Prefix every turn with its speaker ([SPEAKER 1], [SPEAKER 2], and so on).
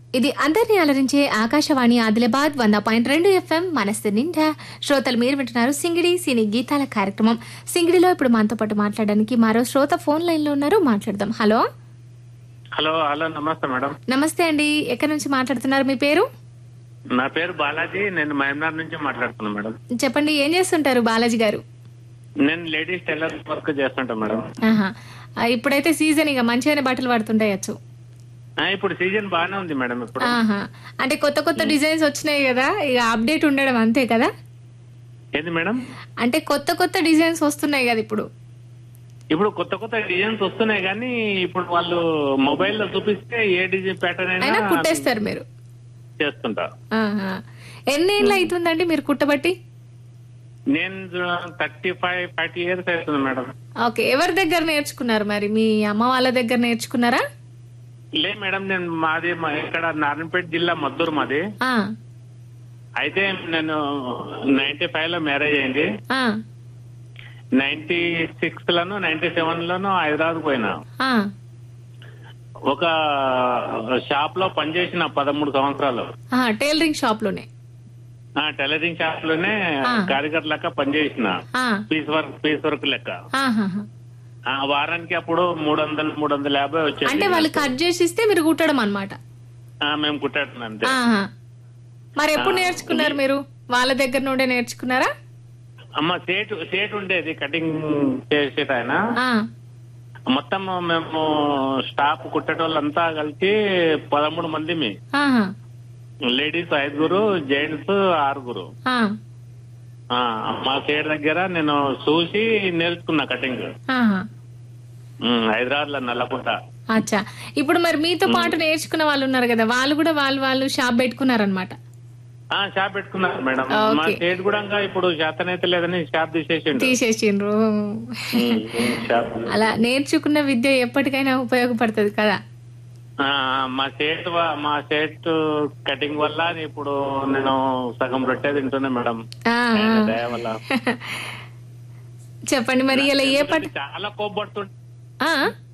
[SPEAKER 1] ఇది అందరినీ అలరించే ఆకాశవాణి ఆదిలాబాద్ వంద పాయింట్ రెండు ఎఫ్ఎం మనస్సు నిండా శ్రోతలు మీరు వింటున్నారు సింగిడి సినీ గీతాల కార్యక్రమం సింగిడిలో ఇప్పుడు మనతో పాటు మాట్లాడడానికి మరో శ్రోత ఫోన్ లైన్ లో ఉన్నారు మాట్లాడదాం హలో
[SPEAKER 2] హలో హలో నమస్తే మేడం
[SPEAKER 1] నమస్తే అండి ఎక్కడి నుంచి మాట్లాడుతున్నారు మీ పేరు
[SPEAKER 2] నా పేరు బాలాజీ నేను మహమ్నార్ నుంచి మాట్లాడుతున్నాను మేడం
[SPEAKER 1] చెప్పండి ఏం చేస్తుంటారు బాలాజీ గారు
[SPEAKER 2] నేను లేడీస్ టైలర్ వర్క్ చేస్తుంటా మేడం
[SPEAKER 1] ఆహా ఆ, ఇప్పుడైతే సీజన్ ఇక మంచిగానే బట్టలు పడుతుంటాయచ్చు
[SPEAKER 2] ఆ, ఇప్పుడు సీజన్ బాగానే ఉంది మేడం ఇప్పుడు
[SPEAKER 1] ఆహా అంటే కొత్త కొత్త డిజైన్స్ వచ్చినాయి కదా ఇక అప్డేట్ ఉండడం అంతే కదా
[SPEAKER 2] ఏంది మేడం
[SPEAKER 1] అంటే కొత్త కొత్త డిజైన్స్ వస్తున్నాయి కదా ఇప్పుడు
[SPEAKER 2] ఇప్పుడు కొత్త కొత్త డిజైన్స్ వస్తున్నాయి కానీ ఇప్పుడు వాళ్ళు మొబైల్ లో చూపిస్తే ఏ డిజైన్ ప్యాటర్న్
[SPEAKER 1] అయినా
[SPEAKER 2] అయినా
[SPEAKER 1] కుట్టేస్తారు మీరు
[SPEAKER 2] చేస్తుంటా
[SPEAKER 1] ఆహా. ఎన్ని ఏళ్ళు అవుతుందండి మీరు కుట్టబట్టి
[SPEAKER 2] నేను థర్టీ ఫైవ్ ఫార్టీ ఇయర్స్ అవుతుంది మేడం
[SPEAKER 1] ఓకే ఎవరి దగ్గర నేర్చుకున్నారు మరి మీ అమ్మ వాళ్ళ దగ్గర నేర్చుకున్నారా
[SPEAKER 2] లే మేడం నేను మాది మా- ఇక్కడ నారాయణపేట జిల్లా మద్దూరు మాది
[SPEAKER 1] ఆ,
[SPEAKER 2] అయితే నేను నైన్టీ ఫైవ్ లో మ్యారేజ్ అయింది
[SPEAKER 1] ఆ,
[SPEAKER 2] నైన్టీ సిక్స్ లోను నైన్టీ సెవెన్ లోను హైదరాబాద్ పోయినా
[SPEAKER 1] ఆ.
[SPEAKER 2] ఒక షాప్ లో పనిచేసిన పదమూడు సంవత్సరాలు
[SPEAKER 1] ఆ, టైలరింగ్ షాప్ లోనే
[SPEAKER 2] ఆ టైలరింగ్ షాప్ లోనే
[SPEAKER 1] ఆ.
[SPEAKER 2] కారిగర్ లెక్క పనిచేసిన
[SPEAKER 1] ఆ,
[SPEAKER 2] పీస్ వర్క్ పీస్ వర్క్ లెక్క
[SPEAKER 1] ఆహాహా.
[SPEAKER 2] ఆ వారానికి అప్పుడు మూడు వందలు మూడు వందల యాభై
[SPEAKER 1] అంటే
[SPEAKER 2] వచ్చేది
[SPEAKER 1] వాళ్ళు కట్ చేసి ఇస్తే మీరు కుట్టడం అనమాట
[SPEAKER 2] ఆ, మేము కుట్టాడుతున్నాం అంతే
[SPEAKER 1] మరి ఎప్పుడు నేర్చుకున్నారు మీరు వాళ్ళ దగ్గర నుండే నేర్చుకున్నారా
[SPEAKER 2] అమ్మ సేట్ సేట్ ఉండేది కటింగ్ చేసేట ఆయన
[SPEAKER 1] ఆ,
[SPEAKER 2] మొత్తం మేము స్టాఫ్ కుట్టేటోళ్ళంతా కలిసి పదమూడు మంది మీ
[SPEAKER 1] ఆహా,
[SPEAKER 2] లేడీస్ ఐదుగురు జెంట్స్ ఆరుగురు
[SPEAKER 1] ఆ,
[SPEAKER 2] ఆ, మా సేట్ దగ్గర నేను చూసి నేర్చుకున్నా కటింగ్
[SPEAKER 1] ఆహా.
[SPEAKER 2] ఉమ్, హైదరాబాద్ లో నల్లకుంట
[SPEAKER 1] అచ్చా ఇప్పుడు మరి మీతో పాటు నేర్చుకున్న వాళ్ళు ఉన్నారు కదా వాళ్ళు కూడా వాళ్ళు వాళ్ళు షాప్ పెట్టుకున్నారనమాట
[SPEAKER 2] ఆ షాప్ పెట్టుకున్నారు మేడం
[SPEAKER 1] ఓకే.
[SPEAKER 2] మా సేట్ కూడా ఇంకా ఇప్పుడు శాతనైతే లేదని షాప్ తీసేసిండు
[SPEAKER 1] తీసేసిండ్రు
[SPEAKER 2] ఉమ్, ఉమ్, షాప్
[SPEAKER 1] అలా నేర్చుకున్న విద్య ఎప్పటికైనా ఉపయోగపడుతుంది కదా
[SPEAKER 2] ఆ, మా సేట్ వా- మా సేట్ కటింగ్ వల్ల ఇప్పుడు నేను సగం రొట్టె తింటున్నా మేడం
[SPEAKER 1] ఆ,
[SPEAKER 2] ఆయన
[SPEAKER 1] ఆ.
[SPEAKER 2] దయ వల్ల
[SPEAKER 1] చెప్పండి మరి ఇలా ఏ పట్టు
[SPEAKER 2] చాలా కోపడుతుంటే
[SPEAKER 1] ఆ?